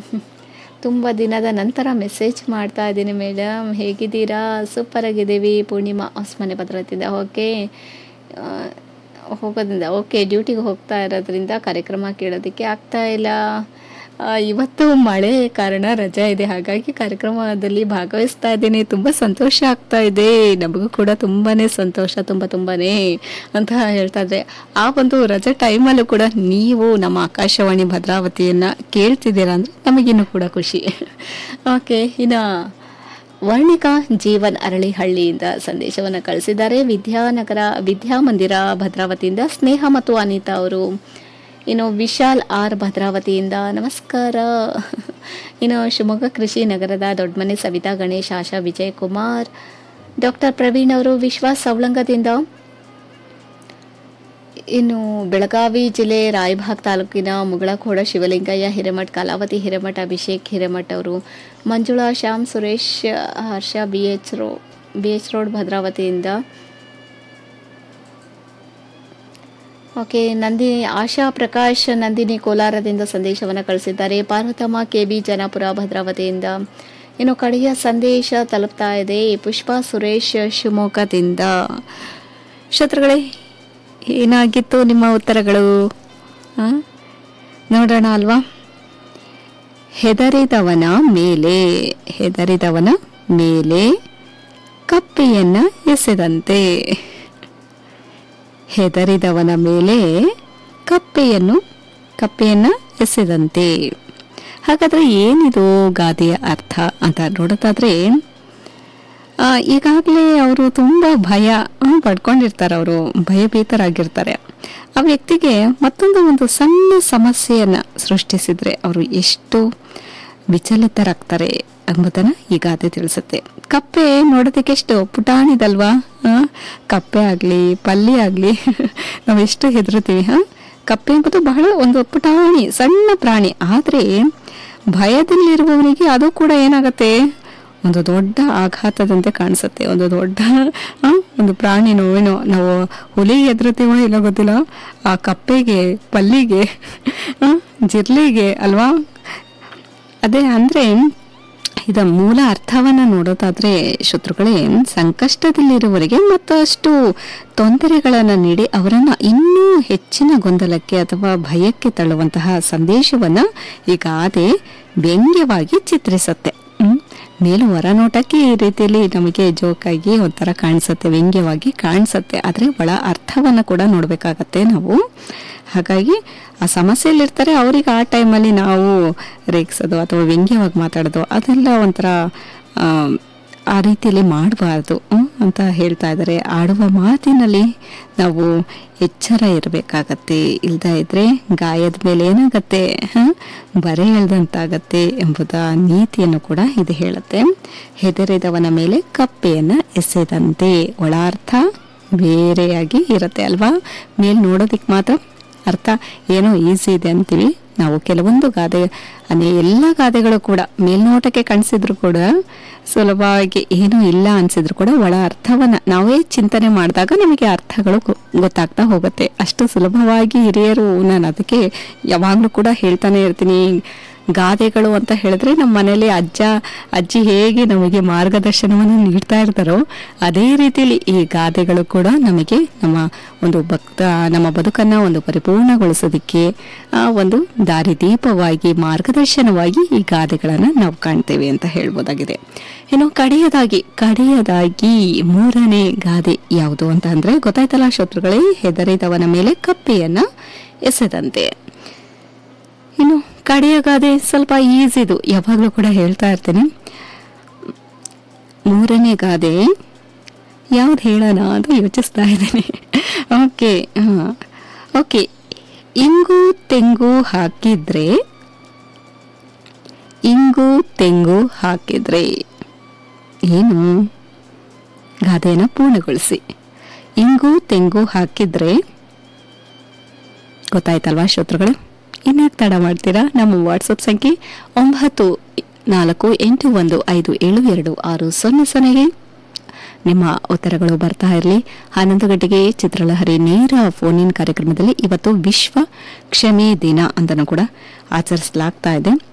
ತುಂಬ ದಿನದ ನಂತರ ಮೆಸೇಜ್ ಮಾಡ್ತಾ ಇದ್ದೀನಿ ಮೇಡಮ್ ಹೇಗಿದ್ದೀರಾ ಸೂಪರ್ ಆಗಿದ್ದೀವಿ ಪೂರ್ಣಿಮಾ ಹೊಸಮನೆ ಭದ್ರತಿಂದ ಓಕೆ ಹೋಗೋದ್ರಿಂದ ಓಕೆ ಡ್ಯೂಟಿಗೆ ಹೋಗ್ತಾ ಇರೋದ್ರಿಂದ ಕಾರ್ಯಕ್ರಮ ಕೇಳೋದಕ್ಕೆ ಆಗ್ತಾ ಇಲ್ಲ ಆ, ಇವತ್ತು ಮಳೆ ಕಾರಣ ರಜೆ ಇದೆ ಹಾಗಾಗಿ ಕಾರ್ಯಕ್ರಮದಲ್ಲಿ ಭಾಗವಹಿಸ್ತಾ ಇದ್ದೀನಿ ತುಂಬ ಸಂತೋಷ ಆಗ್ತಾ ಇದೆ ನಮಗೂ ಕೂಡ ತುಂಬಾ ಸಂತೋಷ ತುಂಬ ತುಂಬಾ ಅಂತ ಹೇಳ್ತಾ ಇದ್ರೆ ಆ ಒಂದು ರಜೆ ಟೈಮಲ್ಲೂ ಕೂಡ ನೀವು ನಮ್ಮ ಆಕಾಶವಾಣಿ ಭದ್ರಾವತಿಯನ್ನು ಕೇಳ್ತಿದ್ದೀರಾ ಅಂದರೆ ನಮಗಿನ್ನೂ ಕೂಡ ಖುಷಿ ಓಕೆ ಇನ್ನು ವರ್ಣಿಕಾ ಜೀವನ್ ಅರಳಿಹಳ್ಳಿಯಿಂದ ಸಂದೇಶವನ್ನು ಕಳಿಸಿದ್ದಾರೆ ವಿದ್ಯಾನಗರ ವಿದ್ಯಾಮಂದಿರ ಭದ್ರಾವತಿಯಿಂದ ಸ್ನೇಹ ಮತ್ತು ಅನಿತಾ ಅವರು ಇನ್ನು ವಿಶಾಲ್ ಆರ್ ಭದ್ರಾವತಿಯಿಂದ ನಮಸ್ಕಾರ ಇನ್ನು ಶಿವಮೊಗ್ಗ ಕೃಷಿ ನಗರದ ದೊಡ್ಡಮನೆ ಸವಿತಾ ಗಣೇಶ್ ಆಶಾ ವಿಜಯ್ ಕುಮಾರ್ ಡಾಕ್ಟರ್ ಪ್ರವೀಣ್ ಅವರು ವಿಶ್ವಾಸ್ ಸವಳಂಗದಿಂದ ಇನ್ನು ಬೆಳಗಾವಿ ಜಿಲ್ಲೆ ರಾಯಭಾಗ್ ತಾಲೂಕಿನ ಮುಗಳಖೋಡ ಶಿವಲಿಂಗಯ್ಯ ಹಿರೇಮಠ್ ಕಲಾವತಿ ಹಿರೇಮಠ್ ಅಭಿಷೇಕ್ ಹಿರೇಮಠ್ ಅವರು ಮಂಜುಳಾ ಶ್ಯಾಮ್ ಸುರೇಶ್ ಹರ್ಷ ಬಿ ಎಚ್ ರೋ ಬಿ ಎಚ್ ರೋಡ್ ಭದ್ರಾವತಿಯಿಂದ ಓಕೆ ನಂದಿ ಆಶಾ ಪ್ರಕಾಶ್ ನಂದಿನಿ ಕೋಲಾರದಿಂದ ಸಂದೇಶವನ್ನು ಕಳಿಸಿದ್ದಾರೆ ಪಾರ್ವತಮ್ಮ ಕೆ ಬಿ ಜನಾಪುರ ಭದ್ರಾವತಿಯಿಂದ ಇನ್ನು ಕಡೆಯ ಸಂದೇಶ ತಲುಪ್ತಾ ಇದೆ ಪುಷ್ಪಾ ಸುರೇಶ್ ಶಿವಮೊಗ್ಗದಿಂದ ಶತ್ರುಗಳೇ ಏನಾಗಿತ್ತು ನಿಮ್ಮ ಉತ್ತರಗಳು ಆ? ನೋಡೋಣ ಅಲ್ವಾ ಹೆದರಿದವನ ಮೇಲೆ ಹೆದರಿದವನ ಮೇಲೆ ಕಪ್ಪಿಯನ್ನ ಎಸೆದಂತೆ ಹೆದರಿದವನ ಮೇಲೆ ಕಪ್ಪೆಯನ್ನು ಕಪ್ಪೆಯನ್ನ ಎಸೆದಂತೆ ಹಾಗಾದ್ರೆ ಏನಿದು ಗಾದೆಯ ಅರ್ಥ ಅಂತ ನೋಡೋದಾದ್ರೆ ಆ, ಈಗಾಗಲೇ ಅವರು ತುಂಬ ಭಯ ಆ, ಪಡ್ಕೊಂಡಿರ್ತಾರೆ ಅವರು ಭಯಭೀತರಾಗಿರ್ತಾರೆ ಆ ವ್ಯಕ್ತಿಗೆ ಮತ್ತೊಂದು ಒಂದು ಸಣ್ಣ ಸಮಸ್ಯೆಯನ್ನ ಸೃಷ್ಟಿಸಿದ್ರೆ ಅವರು ಎಷ್ಟು ವಿಚಲಿತರಾಗ್ತಾರೆ ಎಂಬುದನ್ನ ಈ ಗಾದೆ ತಿಳಿಸುತ್ತೆ ಕಪ್ಪೆ ನೋಡೋದಕ್ಕೆ ಎಷ್ಟು ಪುಟಾಣಿದಲ್ವಾ ಆ, ಕಪ್ಪೆ ಆಗಲಿ ಪಲ್ಲಿ ಆಗಲಿ ನಾವೆಷ್ಟು ಹೆದರ್ತೀವಿ ಹಾ ಕಪ್ಪೆ ಎಂಬುದು ಬಹಳ ಒಂದು ಪುಟಾಣಿ ಸಣ್ಣ ಪ್ರಾಣಿ ಆದರೆ ಭಯದಲ್ಲಿರುವವನಿಗೆ ಅದು ಕೂಡ ಏನಾಗತ್ತೆ ಒಂದು ದೊಡ್ಡ ಆಘಾತದಂತೆ ಕಾಣಿಸುತ್ತೆ ಒಂದು ದೊಡ್ಡ ಆ, ಒಂದು ಪ್ರಾಣಿನೋ ಏನೋ ನಾವು ಹುಲಿಗೆ ಎದುರುತ್ತೀವೋ ಇಲ್ಲ ಗೊತ್ತಿಲ್ಲ ಆ ಕಪ್ಪೆಗೆ ಪಲ್ಲಿಗೆ ಆ, ಜಿರ್ಲೆಗೆ ಅಲ್ವಾ ಅದೇ ಅಂದರೆ ಇದರ ಮೂಲ ಅರ್ಥವನ್ನು ನೋಡೋದಾದ್ರೆ ಶತ್ರುಗಳೇ ಸಂಕಷ್ಟದಲ್ಲಿರುವವರಿಗೆ ಮತ್ತಷ್ಟು ತೊಂದರೆಗಳನ್ನು ನೀಡಿ ಅವರನ್ನು ಇನ್ನೂ ಹೆಚ್ಚಿನ ಗೊಂದಲಕ್ಕೆ ಅಥವಾ ಭಯಕ್ಕೆ ತಳ್ಳುವಂತಹ ಸಂದೇಶವನ್ನು ಈ ಗಾದೆ ವ್ಯಂಗ್ಯವಾಗಿ ಚಿತ್ರಿಸುತ್ತೆ ಹ್ಮ್? ಮೇಲು ಹೊರನೋಟಕ್ಕೆ ಈ ರೀತಿಯಲ್ಲಿ ನಮಗೆ ಜೋಕಾಗಿ ಒಂಥರ ಕಾಣಿಸುತ್ತೆ ವ್ಯಂಗ್ಯವಾಗಿ ಕಾಣಿಸುತ್ತೆ ಆದರೆ ಒಳ ಅರ್ಥವನ್ನು ಕೂಡ ನೋಡಬೇಕಾಗತ್ತೆ ನಾವು ಹಾಗಾಗಿ ಆ ಸಮಸ್ಯೆಯಲ್ಲಿರ್ತಾರೆ ಅವ್ರಿಗೆ ಆ ಟೈಮಲ್ಲಿ ನಾವು ರೇಗಿಸೋದು ಅಥವಾ ವ್ಯಂಗ್ಯವಾಗಿ ಮಾತಾಡೋದು ಅದೆಲ್ಲ ಒಂಥರ ಆ, ಆ ರೀತಿಯಲ್ಲಿ ಮಾಡಬಾರ್ದು ಅಂತ ಹೇಳ್ತಾ ಇದ್ದಾರೆ ಆಡುವ ಮಾತಿನಲ್ಲಿ ನಾವು ಎಚ್ಚರ ಇರಬೇಕಾಗತ್ತೆ ಇಲ್ದ ಇದ್ರೆ ಗಾಯದ ಮೇಲೆ ಏನಾಗತ್ತೆ ಹ? ಬರೆ ಎಳ್ದಂತಾಗತ್ತೆ ಎಂಬುದ ನೀತಿಯನ್ನು ಕೂಡ ಇದು ಹೇಳುತ್ತೆ ಹೆದರಿದವನ ಮೇಲೆ ಕಪ್ಪೆಯನ್ನು ಎಸೆದಂತೆ ಒಳಾರ್ಥ ಬೇರೆಯಾಗಿ ಇರುತ್ತೆ ಅಲ್ವಾ ಮೇಲ್ ನೋಡೋದಿಕ್ ಮಾತ್ರ ಅರ್ಥ ಏನೋ ಈಸಿ ಇದೆ ಅಂತೀವಿ ನಾವು ಕೆಲವೊಂದು ಗಾದೆ ಅನೇ ಎಲ್ಲ ಗಾದೆಗಳು ಕೂಡ ಮೇಲ್ನೋಟಕ್ಕೆ ಕಾಣಿಸಿದ್ರು ಕೂಡ ಸುಲಭವಾಗಿ ಏನೂ ಇಲ್ಲ ಅನ್ಸಿದ್ರು ಕೂಡ ಒಳ ಅರ್ಥವನ್ನ ನಾವೇ ಚಿಂತನೆ ಮಾಡಿದಾಗ ನಮಗೆ ಅರ್ಥಗಳು ಗೊ- ಗೊತ್ತಾಗ್ತಾ ಹೋಗುತ್ತೆ ಅಷ್ಟು ಸುಲಭವಾಗಿ ಹಿರಿಯರು ನಾನು ಅದಕ್ಕೆ ಯಾವಾಗಲೂ ಕೂಡ ಹೇಳ್ತಾನೆ ಇರ್ತೀನಿ ಗಾದೆಗಳು ಅಂತ ಹೇಳಿದ್ರೆ ನಮ್ಮ ಮನೇಲಿ ಅಜ್ಜ ಅಜ್ಜಿ ಹೇಗೆ ನಮಗೆ ಮಾರ್ಗದರ್ಶನವನ್ನು ನೀಡ್ತಾ ಇರ್ತಾರೋ ಅದೇ ರೀತಿಯಲ್ಲಿ ಈ ಗಾದೆಗಳು ಕೂಡ ನಮಗೆ ನಮ್ಮ ಒಂದು ಭಕ್ತ ನಮ್ಮ ಬದುಕನ್ನು ಒಂದು ಪರಿಪೂರ್ಣಗೊಳಿಸೋದಕ್ಕೆ ಆ, ಒಂದು ದಾರಿದೀಪವಾಗಿ ಮಾರ್ಗದರ್ಶನವಾಗಿ ಈ ಗಾದೆಗಳನ್ನು ನಾವು ಕಾಣ್ತೇವೆ ಅಂತ ಹೇಳ್ಬೋದಾಗಿದೆ ಇನ್ನು ಕಡೆಯದಾಗಿ ಕಡೆಯದಾಗಿ ಮೂರನೇ ಗಾದೆ ಯಾವುದು ಅಂತ ಅಂದ್ರೆ ಗೊತ್ತಾಯ್ತಲ್ಲ ಶತ್ರುಗಳೇ ಹೆದರಿದವನ ಮೇಲೆ ಕಪ್ಪೆಯನ್ನ ಎಸೆದಂತೆ ಇನ್ನು ಕಡೆಯ ಗಾದೆ ಸ್ವಲ್ಪ ಈಸಿದು ಯಾವಾಗಲೂ ಕೂಡ ಹೇಳ್ತಾ ಇರ್ತೀನಿ ಮೂರನೇ ಗಾದೆ ಯಾವ್ದು ಹೇಳೋಣ ಅಂತ ಯೋಚಿಸ್ತಾ ಇದ್ದೀನಿ ಓಕೆ ಹಾಂ ಓಕೆ ಇಂಗು ತೆಂಗು ಹಾಕಿದ್ರೆ ಇಂಗು ತೆಂಗು ಹಾಕಿದ್ರೆ ಏನು ಗಾದೆನ ಪೂರ್ಣಗೊಳಿಸಿ ಇಂಗು ತೆಂಗು ಹಾಕಿದ್ರೆ ಗೊತ್ತಾಯ್ತಲ್ವಾ ಶ್ರೋತೃಗಳು ಇನ್ಯಾಕೆ ತಡ ಮಾಡ್ತೀರಾ ನಮ್ಮ ವಾಟ್ಸಪ್ ಸಂಖ್ಯೆ ಒಂಬತ್ತು ನಾಲ್ಕು ಎಂಟು ಒಂದು ಐದು ಏಳು ಎರಡು ಆರು ಸೊನ್ನೆ ಸೊನ್ನೆಗೆ ನಿಮ್ಮ ಉತ್ತರಗಳು ಬರ್ತಾ ಇರಲಿ ಹನ್ನೊಂದು ಗಂಟೆಗೆ ಚಿತ್ರಲಹರಿ ನೇರ ಫೋನ್ ಇನ್ ಕಾರ್ಯಕ್ರಮದಲ್ಲಿ ಇವತ್ತು ವಿಶ್ವ ಕ್ಷಮೆ ದಿನ ಅಂತಲೂ ಕೂಡ ಆಚರಿಸಲಾಗ್ತಾ ಇದೆ